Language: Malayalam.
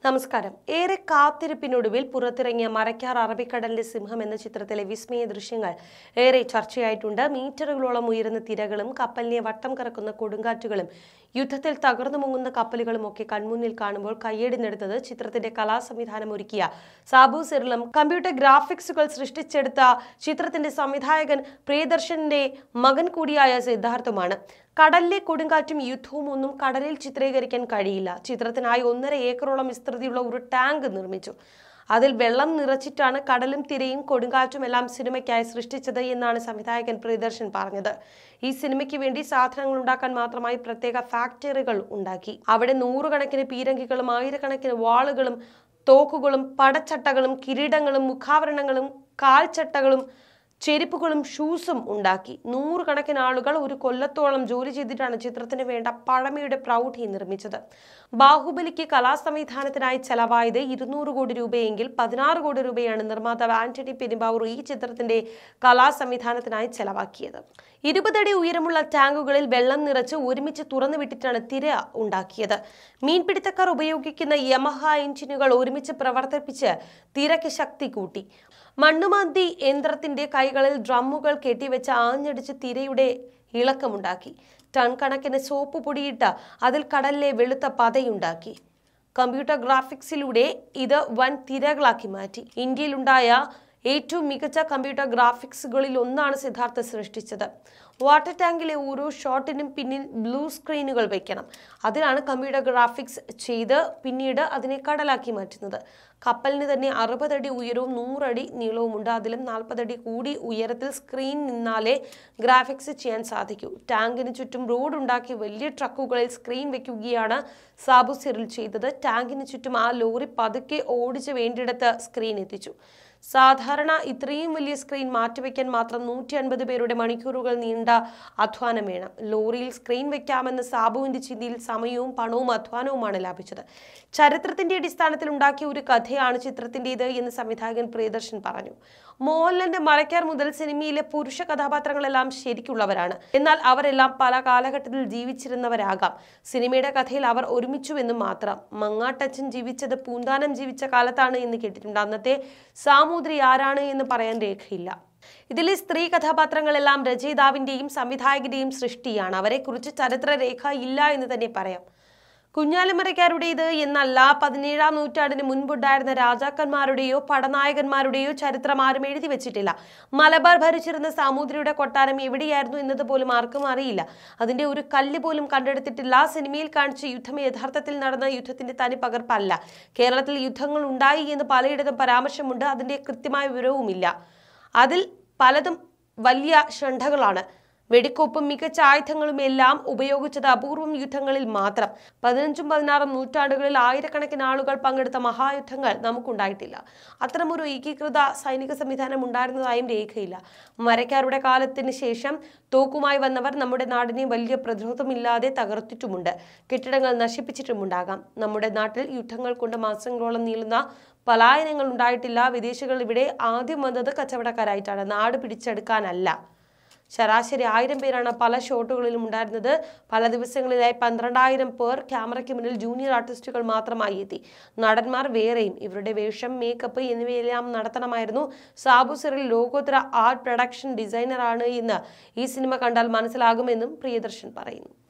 നമസ്കാരം ഏറെ കാത്തിരിപ്പിനൊടുവിൽ പുറത്തിറങ്ങിയ മരക്കാർ അറബിക്കടലിന്റെ സിംഹം എന്ന ചിത്രത്തിലെ വിസ്മയ ദൃശ്യങ്ങൾ ഏറെ ചർച്ചയായിട്ടുണ്ട് മീറ്ററുകളോളം ഉയരുന്ന തിരകളും കപ്പലിനെ വട്ടം കറക്കുന്ന കൊടുങ്കാറ്റുകളും യുദ്ധത്തിൽ തകർന്നു മുങ്ങുന്ന കപ്പലുകളും ഒക്കെ കൺമുന്നിൽ കാണുമ്പോൾ കയ്യടി നേടുന്നത് ചിത്രത്തിന്റെ കലാസംവിധാനം ഒരുക്കിയ സാബു സിർലം കമ്പ്യൂട്ടർ ഗ്രാഫിക്സുകൾ സൃഷ്ടിച്ചെടുത്ത ചിത്രത്തിന്റെ സംവിധായകൻ പ്രിയദർശന്റെ മകൻ കൂടിയായ സിദ്ധാർത്ഥുമാണ് കടലിലെ കൊടുങ്കാറ്റും യുദ്ധവും ഒന്നും കടലിൽ ചിത്രീകരിക്കാൻ കഴിയില്ല ചിത്രത്തിനായി ഒന്നര ഏക്കറോളം വിസ്തൃതിയുള്ള ഒരു ടാങ്ക് നിർമ്മിച്ചു അതിൽ വെള്ളം നിറച്ചിട്ടാണ് കടലും തിരയും കൊടുങ്കാറ്റും എല്ലാം സിനിമയ്ക്കായി സൃഷ്ടിച്ചത് എന്നാണ് സംവിധായകൻ പ്രിയദർശൻ പറഞ്ഞത് ഈ സിനിമയ്ക്ക് വേണ്ടി സാധനങ്ങൾ ഉണ്ടാക്കാൻ മാത്രമായി പ്രത്യേക ഫാക്ടറികൾ ഉണ്ടാക്കി അവിടെ നൂറുകണക്കിന് പീരങ്കികളും ആയിരക്കണക്കിന് വാളുകളും തോക്കുകളും പടച്ചട്ടകളും കിരീടങ്ങളും മുഖാവരണങ്ങളും കാൽച്ചട്ടകളും ചെരുപ്പുകളും ഷൂസും ഉണ്ടാക്കി നൂറുകണക്കിന് ആളുകൾ ഒരു കൊല്ലത്തോളം ജോലി ചെയ്തിട്ടാണ് ചിത്രത്തിന് വേണ്ട പഴമയുടെ പ്രൗഢി നിർമ്മിച്ചത് ബാഹുബലിക്ക് കലാസംവിധാനത്തിനായി ചെലവായത് ഇരുന്നൂറ് കോടി രൂപയെങ്കിൽ പതിനാറ് കോടി രൂപയാണ് നിർമ്മാതാവ് ആന്റണി പെരുമ്പാവൂർ ഈ ചിത്രത്തിന്റെ കലാസംവിധാനത്തിനായി ചെലവാക്കിയത് ഇരുപതടി ഉയരമുള്ള ടാങ്കുകളിൽ വെള്ളം നിറച്ച് ഒരുമിച്ച് തുറന്നു വിട്ടിട്ടാണ് തിര ഉണ്ടാക്കിയത് മീൻപിടുത്തക്കാർ ഉപയോഗിക്കുന്ന യമഹ എഞ്ചിനുകൾ ഒരുമിച്ച് പ്രവർത്തിപ്പിച്ച് തിരക്ക് ശക്തി കൂട്ടി മണ്ണുമാന്തി യന്ത്രത്തിന്റെ കൈകളിൽ ഡ്രമ്മുകൾ കെട്ടിവെച്ച് ആഞ്ഞടിച്ച് തിരയുടെ ഇളക്കമുണ്ടാക്കി ടൺ കണക്കിന് സോപ്പ് പൊടിയിട്ട് അതിൽ കടലിലെ വെളുത്ത പതയുണ്ടാക്കി കമ്പ്യൂട്ടർ ഗ്രാഫിക്സിലൂടെ ഇത് വൻ തിരകളാക്കി മാറ്റി ഇന്ത്യയിലുണ്ടായ ഏറ്റവും മികച്ച കമ്പ്യൂട്ടർ ഗ്രാഫിക്സുകളിൽ ഒന്നാണ് സിദ്ധാർത്ഥ സൃഷ്ടിച്ചത് വാട്ടർ ടാങ്കിലെ ഓരോ ഷോട്ടിനും പിന്നിൽ ബ്ലൂ സ്ക്രീനുകൾ വയ്ക്കണം അതിലാണ് കമ്പ്യൂട്ടർ ഗ്രാഫിക്സ് ചെയ്ത് പിന്നീട് അതിനെ കടലാക്കി മാറ്റുന്നത് കപ്പലിന് തന്നെ അറുപതടി ഉയരവും നൂറടി നീളവുമുണ്ട് അതിലും നാൽപ്പതടി കൂടി ഉയരത്തിൽ സ്ക്രീൻ നിന്നാലേ ഗ്രാഫിക്സ് ചെയ്യാൻ സാധിക്കൂ ടാങ്കിന് ചുറ്റും റോഡ് ഉണ്ടാക്കി വലിയ ട്രക്കുകളിൽ സ്ക്രീൻ വെക്കുകയാണ് സാബു സിറിൽ ചെയ്തത് ടാങ്കിന് ചുറ്റും ആ ലോറി പതുക്കെ ഓടിച്ച് വേണ്ടിയിടത്ത് സ്ക്രീൻ എത്തിച്ചു സാധാരണ ഇത്രയും വലിയ സ്ക്രീൻ മാറ്റിവെക്കാൻ മാത്രം നൂറ്റി അൻപത് പേരുടെ മണിക്കൂറുകൾ നീണ്ട അധ്വാനം വേണം ലോറിയിൽ സ്ക്രീൻ വെക്കാമെന്ന സാബുവിന്റെ ചിന്തയിൽ സമയവും പണവും അധ്വാനവുമാണ് ലാഭിച്ചത് ചരിത്രത്തിന്റെ അടിസ്ഥാനത്തിൽ ഉണ്ടാക്കിയ ഒരു കഥയാണ് ചിത്രത്തിൻ്റെത് എന്ന് സംവിധായകൻ പ്രിയദർശൻ പറഞ്ഞു മോഹൻലാലിന്റെ മറയ്ക്കാർ മുതൽ സിനിമയിലെ പുരുഷ കഥാപാത്രങ്ങളെല്ലാം ശരിക്കുള്ളവരാണ് എന്നാൽ അവരെല്ലാം പല കാലഘട്ടത്തിൽ ജീവിച്ചിരുന്നവരാകാം സിനിമയുടെ കഥയിൽ അവർ ഒരുമിച്ചുവെന്ന് മാത്രം മങ്ങാട്ടച്ചൻ ജീവിച്ചത് പൂന്താനം ജീവിച്ച കാലത്താണ് എന്ന് കേട്ടിട്ടുണ്ട് അന്നത്തെ സാമൂദ്രി ആരാണ് എന്ന് പറയാൻ രേഖയില്ല ഇതിലെ സ്ത്രീ കഥാപാത്രങ്ങളെല്ലാം രചയിതാവിന്റെയും സംവിധായകന്റെയും സൃഷ്ടിയാണ് അവരെക്കുറിച്ച് ചരിത്രരേഖ ഇല്ല എന്ന് തന്നെ പറയാം കുഞ്ഞാലിമരക്കാരുടേത് എന്നല്ല പതിനേഴാം നൂറ്റാണ്ടിന് മുൻപുണ്ടായിരുന്ന രാജാക്കന്മാരുടെയോ പടനായകന്മാരുടെയോ ചരിത്രം ആരും എഴുതി വെച്ചിട്ടില്ല മലബാർ ഭരിച്ചിരുന്ന സാമൂതിരിയുടെ കൊട്ടാരം എവിടെയായിരുന്നു എന്നത് പോലും ആർക്കും അറിയില്ല അതിന്റെ ഒരു കല്ല് പോലും കണ്ടെടുത്തിട്ടില്ല സിനിമയിൽ കാണിച്ച യുദ്ധം യഥാർത്ഥത്തിൽ നടന്ന യുദ്ധത്തിന്റെ തനി പകർപ്പല്ല കേരളത്തിൽ യുദ്ധങ്ങൾ ഉണ്ടായി എന്ന് പലയിടത്തും പരാമർശമുണ്ട് അതിന്റെ കൃത്യമായ വിവരവുമില്ല അതിൽ പലതും വലിയ ഷണ്ഠകളാണ് വെടിക്കോപ്പും മികച്ച ആയുധങ്ങളും എല്ലാം ഉപയോഗിച്ചത് അപൂർവം യുദ്ധങ്ങളിൽ മാത്രം പതിനഞ്ചും പതിനാറും നൂറ്റാണ്ടുകളിൽ ആയിരക്കണക്കിന് ആളുകൾ പങ്കെടുത്ത മഹായുദ്ധങ്ങൾ നമുക്കുണ്ടായിട്ടില്ല അത്തരമൊരു ഏകീകൃത സൈനിക സംവിധാനം ഉണ്ടായിരുന്നതായും രേഖയില്ല മരക്കാരുടെ കാലത്തിന് ശേഷം തോക്കുമായി വന്നവർ നമ്മുടെ നാടിനെ വലിയ പ്രതിരോധമില്ലാതെ തകർത്തിട്ടുമുണ്ട് കെട്ടിടങ്ങൾ നശിപ്പിച്ചിട്ടുമുണ്ടാകാം നമ്മുടെ നാട്ടിൽ യുദ്ധങ്ങൾ കൊണ്ട് മാസങ്ങളോളം നീളുന്ന പലായനങ്ങൾ ഉണ്ടായിട്ടില്ല വിദേശികൾ ഇവിടെ ആദ്യം വന്നത് കച്ചവടക്കാരായിട്ടാണ് നാട് പിടിച്ചെടുക്കാനല്ല ശരാശരി ആയിരം പേരാണ് പല ഷോട്ടുകളിലും ഉണ്ടായിരുന്നത് പല ദിവസങ്ങളിലായി പന്ത്രണ്ടായിരം പേർ ക്യാമറയ്ക്ക് മുന്നിൽ ജൂനിയർ ആർട്ടിസ്റ്റുകൾ മാത്രമായി എത്തി നടന്മാർ വേറെയും ഇവരുടെ വേഷം മേക്കപ്പ് എന്നിവയെല്ലാം നടത്തണമായിരുന്നു സാബു സിറിൽ ലോകോത്തര ആർട്ട് പ്രൊഡക്ഷൻ ഡിസൈനറാണ് എന്ന് ഈ സിനിമ കണ്ടാൽ മനസ്സിലാകുമെന്നും പ്രിയദർശൻ പറയുന്നു